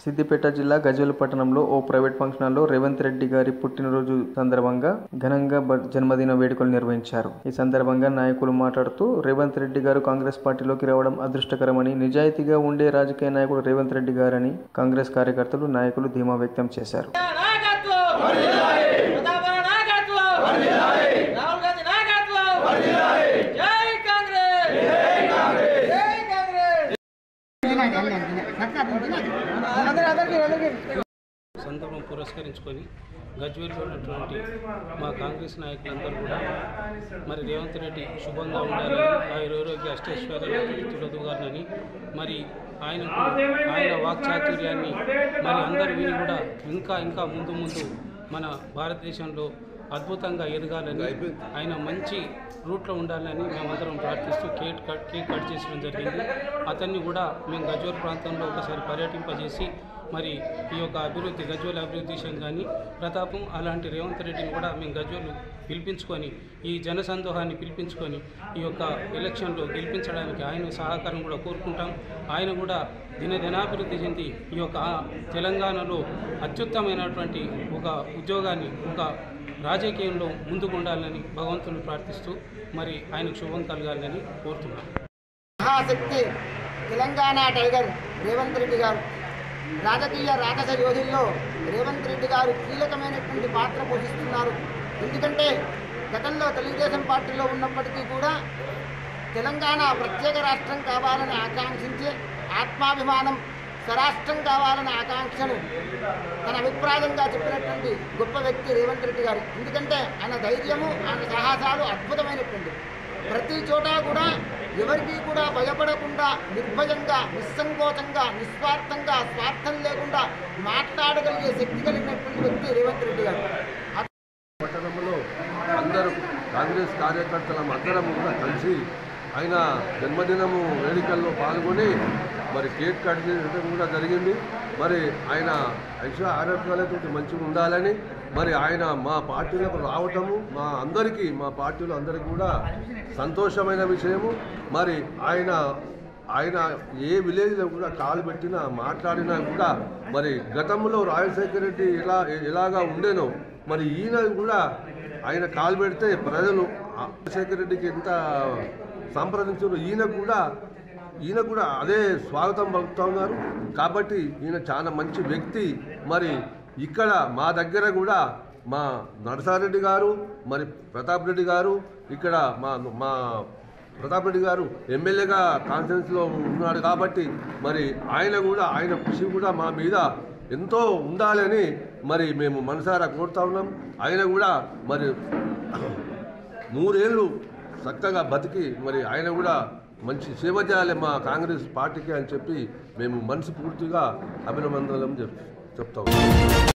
సిద్దిపేట జిల్లా గజ్వేల్ పట్టణంలో ఓ private function హాల్లో రేవంత్ రెడ్డి గారి పుట్టినరోజు సందర్భంగా ఘనంగా బ- జన్మదిన వేడుకలు నిర్వహించారు ఈ సందర్భంగా నాయకులు మాట్లాడుతూ రేవంత్ రెడ్డి గారు కాంగ్రెస్ పార్టీలోకి రావడం అదృష్టకరమని నిజాయితీగా ఉండే రాజకీయ నాయకుడు రేవంత్ రెడ్డి గారని కాంగ్రెస్ కార్యకర్తలు నాయకులు ధీమా వ్యక్తం చేశారు నాయకత్వం ప్రతాపరావు నాయకత్వం రాహుల్ గాంధీ నాయకత్వం జై కాంగ్రెస్ జై కాంగ్రెస్ జై కాంగ్రెస్ సందర్భం పురస్కరించుకొని గజ్వేల్లో ఉన్నటువంటి మా కాంగ్రెస్ నాయకులందరూ కూడా మరి రేవంత్ రెడ్డి శుభంగా ఉండాలని ఆయురోగ్య అష్టైశ్వర్యాలు తులదుగారని మరి ఆయనకు ఆయన వాక్చాతుర్యాన్ని మరి అందరూ విని కూడా ఇంకా ఇంకా ముందు ముందు మన భారతదేశంలో అద్భుతంగా ఎదగాలని ఆయన మంచి రూట్లో ఉండాలని మేమందరం ప్రార్థిస్తూ కేక్ కట్ కేక్ కట్ చేసడం జరిగింది అతన్ని కూడా మేము గజ్వేల్ ప్రాంతంలో ఒకసారి పర్యటింపజేసి మరి ఈ యొక్క అభివృద్ధి గజ్వేల్ అభివృద్ధి విషయం కానీ ప్రతాపం అలాంటి రేవంత్ రెడ్డిని కూడా మేము గజ్వేల్ పిలిపించుకొని ఈ జనసందోహాన్ని పిలిపించుకొని ఈ యొక్క ఎలక్షన్లో గెలిపించడానికి ఆయన సహకారం కూడా కోరుకుంటాం ఆయన కూడా దినదినాభివృద్ధి చెంది ఈ యొక్క తెలంగాణలో అత్యుత్తమైనటువంటి ఒక ఉద్యోగాన్ని ఒక రాజకీయంలో ముందుకు ఉండాలని భగవంతుని ప్రార్థిస్తూ మరి ఆయనకు శుభం కలగాలని కోరుతున్నాం మహాశక్తి తెలంగాణ టైగర్ రేవంత్ రెడ్డి గారు రాజకీయ రాక్షస యోధుల్లో రేవంత్ రెడ్డి గారు కీలకమైనటువంటి పాత్ర పోషిస్తున్నారు ఎందుకంటే గతంలో తెలుగుదేశం పార్టీలో ఉన్నప్పటికీ కూడా తెలంగాణ ప్రత్యేక రాష్ట్రం కావాలని ఆకాంక్షించి ఆత్మాభిమానం స్వరాష్ట్రం కావాలనే ఆకాంక్షను తన అభిప్రాయంగా చెప్పినటువంటి గొప్ప వ్యక్తి రేవంత్ రెడ్డి గారు ఎందుకంటే ఆయన ధైర్యము ఆయన సాహసాలు అద్భుతమైనటువంటి ప్రతి చోట కూడా ఎవరికీ కూడా భయపడకుండా నిర్భయంగా నిస్సంకోచంగా నిస్వార్థంగా స్వార్థం లేకుండా మాట్లాడగలిగే శక్తి కలిగినటువంటి వ్యక్తి రేవంత్ రెడ్డి గారు పట్టణంలో అందరూ కాంగ్రెస్ కార్యకర్తలం అందరం కూడా కలిసి ఆయన జన్మదినము వేడుకల్లో పాల్గొని మరి కేక్ కట్ చేయడం కూడా జరిగింది మరి ఆయన ఐశ్వ ఆరోగ్యాలతో మంచిగా ఉండాలని మరి ఆయన మా పార్టీలకు రావటము మా అందరికీ మా పార్టీలో అందరికీ కూడా సంతోషమైన విషయము మరి ఆయన ఆయన ఏ విలేజ్లో కూడా కాలు పెట్టినా మాట్లాడినా కూడా మరి గతంలో రాజశేఖర రెడ్డి ఎలా ఎలాగా ఉండేనో మరి ఈయన కూడా ఆయన కాలు పెడితే ప్రజలు రాజశేఖర రెడ్డికి ఎంత సంప్రదించారు ఈయన కూడా ఈయన కూడా అదే స్వాగతం పలుకుతా ఉన్నారు కాబట్టి ఈయన చాలా మంచి వ్యక్తి మరి ఇక్కడ మా దగ్గర కూడా మా నరసారెడ్డి గారు మరి ప్రతాప్ రెడ్డి గారు ఇక్కడ మా మా ప్రతాప్ రెడ్డి గారు ఎమ్మెల్యేగా కాన్ఫరెన్స్లో ఉన్నాడు కాబట్టి మరి ఆయన కూడా ఆయన కృషి కూడా మా మీద ఎంతో ఉండాలని మరి మేము మనసారా కోరుతా ఉన్నాం ఆయన కూడా మరి నూరేళ్ళు చక్కగా బతికి మరి ఆయన కూడా మంచి సేవ చేయాలి మా కాంగ్రెస్ పార్టీకి అని చెప్పి మేము మనసు పూర్తిగా అభినందనలు చెప్ చెప్తాం